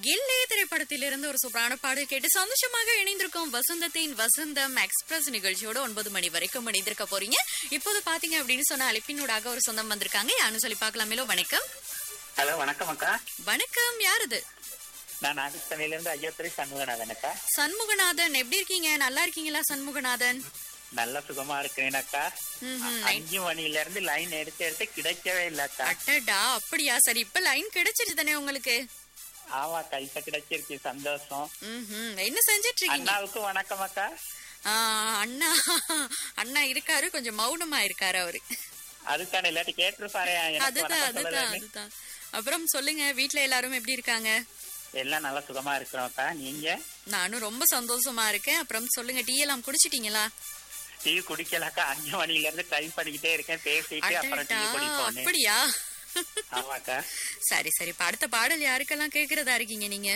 கில்லே திரைப்படத்திலிருந்து ஒரு சூப்பரான பாடல் கேட்டு சந்தோஷமாக இணைந்திருக்கும் வசந்தத்தின் வசந்தம் எக்ஸ்பிரஸ் நிகழ்ச்சியோட ஒன்பது மணி வரைக்கும் இணைந்திருக்க போறீங்க இப்போது பாத்தீங்க அப்படின்னு சொன்ன அழைப்பினூடாக ஒரு சொந்தம் வந்திருக்காங்க யாருன்னு சொல்லி பார்க்கலாமேலோ வணக்கம் ஹலோ வணக்கம் அக்கா வணக்கம் யார் இது நான் நாகஸ்தானில இருந்து ஐயோத்திரி சண்முகநாதன் அக்கா சண்முகநாதன் எப்படி இருக்கீங்க நல்லா இருக்கீங்களா சண்முகநாதன் நல்ல சுகமா இருக்கிறேன் அக்கா ம்ஹும். அஞ்சு மணில இருந்து லைன் எடுத்து எடுத்து கிடைக்கவே இல்ல அக்கா அட்டடா அப்படியா சரி இப்ப லைன் கிடைச்சிருச்சு தானே உங்களுக்கு ஆமா அக்கா இப்ப கிடைச்சிருக்கு சந்தோஷம் ம்ஹும். என்ன செஞ்சிட்டு இருக்கீங்க அண்ணாவுக்கு வணக்கம் அக்கா ஆ, அண்ணா அண்ணா இருக்காரு கொஞ்சம் மௌனமா இருக்காரு அவரு அதுக்கான இல்லாட்டி கேட்டிருப்பாரு எனக்கு அதுதான் வணக்கம் அதுதான் சொல்லலன்னு. அதுதான் அப்புறம் சொல்லுங்க வீட்ல எல்லாரும் எப்படி இருக்காங்க எல்லாம் நல்லா சுகமா இருக்கிறோம் அக்கா நீங்க நானும் ரொம்ப சந்தோஷமா இருக்கேன் அப்புறம் சொல்லுங்க டீ எல்லாம் குடிச்சிட்டீங்களா டீ குடிக்கல அக்கா அஞ்சு மணில இருந்து ட்ரை பண்ணிக்கிட்டே இருக்கேன் பேசிட்டு அப்புறம் டீ அடடா, குடிப்போம் அப்படியா ஆமாக்கா சரி சரி இப்ப அடுத்த பாடல் யாருக்கெல்லாம் கேக்குறதா இருக்கீங்க நீங்க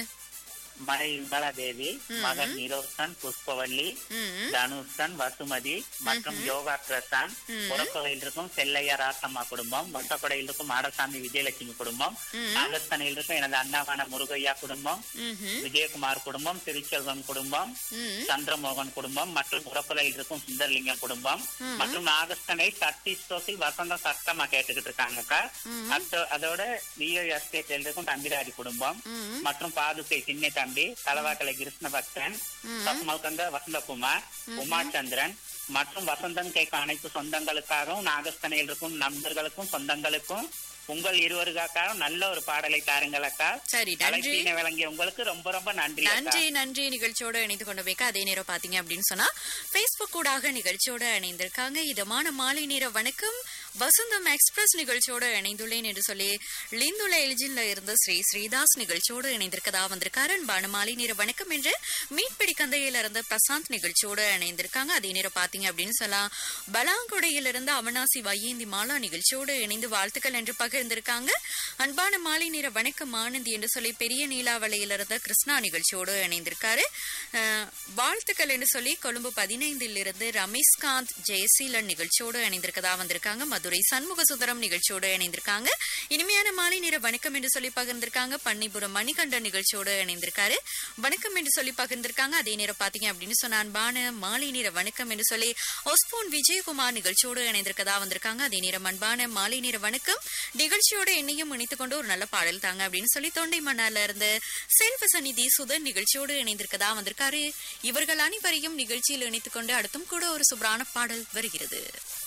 மனை விமலா தேவி மகன் நிரோசன் புஷ்பவல்லி ம் தனுஷன் வசுமதி மற்றும் யோகா பிரசாந்த் புறக்கொலையில் இருக்கும் செல்லையா ராசம்மா குடும்பம் வட்டக்கொடையில் இருக்கும் மாடசாமி விஜயலட்சுமி குடும்பம் நாகஸ்தானில் இருக்கும் எனது அண்ணாவான முருகையா குடும்பம் ம்ஹும். விஜயகுமார் குடும்பம் திருச்செல்வம் குடும்பம் ம் சந்திரமோகன் குடும்பம் மற்றும் புறக்கொலையில் இருக்கும் சுந்தரலிங்கம் குடும்பம் மற்றும் நாகஸ்தானை சக்தி ஸ்டோஸில் வசந்தம் சத்தமா கேட்டுக்கிட்டு இருக்காங்கக்கா அத்தோ- அதோட விஓ எஸ்டேட்ல இருக்கும் தம்பிராடி குடும்பம் ம் மற்றும் பாதுகை சின்ன தம்பி தலவாக்கலை கிருஷ்ண பக்தன் மல்கந்த வசந்தகுமார் உமாச்சந்திரன் மற்றும் வசந்தம் கேட்க அனைத்து சொந்தங்களுக்காகவும் நாகஸ்தனையில் இருக்கும் நண்பர்களுக்கும் சொந்தங்களுக்கும் உங்கள் இருவருக்காக நல்ல ஒரு பாடலை தாருங்கள் அக்கா சரி நன்றி அழைப்பினை வழங்கிய உங்களுக்கு ரொம்ப ரொம்ப நன்றி அக்கா நன்றி நன்றி நிகழ்ச்சியோட இணைந்து கொண்டு வைக்க அதே நேரம் பாத்தீங்க அப்படின்னு சொன்னா பேஸ்புக் கூடாக நிகழ்ச்சியோட இணைந்திருக்காங்க இதமான மாலை நேர வணக்கம் வசந்தம் எக்ஸ்பிரஸ் நிகழ்ச்சியோட இணைந்துள்ளேன் என்று சொல்லி லிந்துல எலிஜின்ல இருந்த ஸ்ரீ ஸ்ரீதாஸ் நிகழ்ச்சியோடு இணைந்திருக்கதா வந்திருக்காரு அன்பான மாலை நேர வணக்கம் என்று மீட்பிடி கந்தையில இருந்து பிரசாந்த் நிகழ்ச்சியோட இணைந்திருக்காங்க அதே நேரம் பாத்தீங்க அப்படின்னு சொல்லலாம் பலாங்குடையில இருந்து அவனாசி வையேந்தி மாலா நிகழ்ச்சியோடு இணைந்து வாழ்த்துக்கள் என்று பகிர்ந்திருக்காங்க அன்பான மாலை நேர வணக்கம் ஆனந்தி என்று சொல்லி பெரிய நீலாவளையில இருந்த கிருஷ்ணா நிகழ்ச்சியோடு இணைந்திருக்காரு அஹ், வாழ்த்துக்கள் என்று சொல்லி கொழும்பு பதினைந்தில் இருந்து ரமேஷ்காந்த் ஜெயசீலன் நிகழ்ச்சியோடு இணைந்திருக்கதா வந்திருக்காங்க மதுரை சண்முக சுந்தரம் நிகழ்ச்சியோடு இணைந்திருக்காங்க இனிமையான மாலை நேர வணக்கம் என்று சொல்லி பகிர்ந்திருக்காங்க பன்னிபுரம் மணிகண்டன் நிகழ்ச்சியோடு இணைந்திருக்காரு வணக்கம் என்று சொல்லி பகிர்ந்திருக்காங்க அதே நேரம் பாத்தீங்க அப்படின்னு சொன்ன அன்பான மாலை நேர வணக்கம் என்று சொல்லி ஒஸ்போன் விஜயகுமார் நிகழ்ச்சியோடு இணைந்திருக்கதா வந்திருக்காங்க அதே நேரம் அன்பான மாலை நேர வணக்கம் நிகழ்ச்சியோட என்னையும் இணைத்துக் கொண்டு ஒரு நல்ல பாடல் தாங்க அப்படின்னு சொல்லி தொண்டை மன்னார்ல இருந்து செல்வ சந்நிதி சுதன் நிகழ்ச்சியோடு இணைந்திருக்கதா வந்திருக்காரு இவர்கள் அனைவரையும் நிகழ்ச்சியில் இணைத்துக் கொண்டு அடுத்தும் கூட ஒரு சுப்ரான பாடல் வருகிறது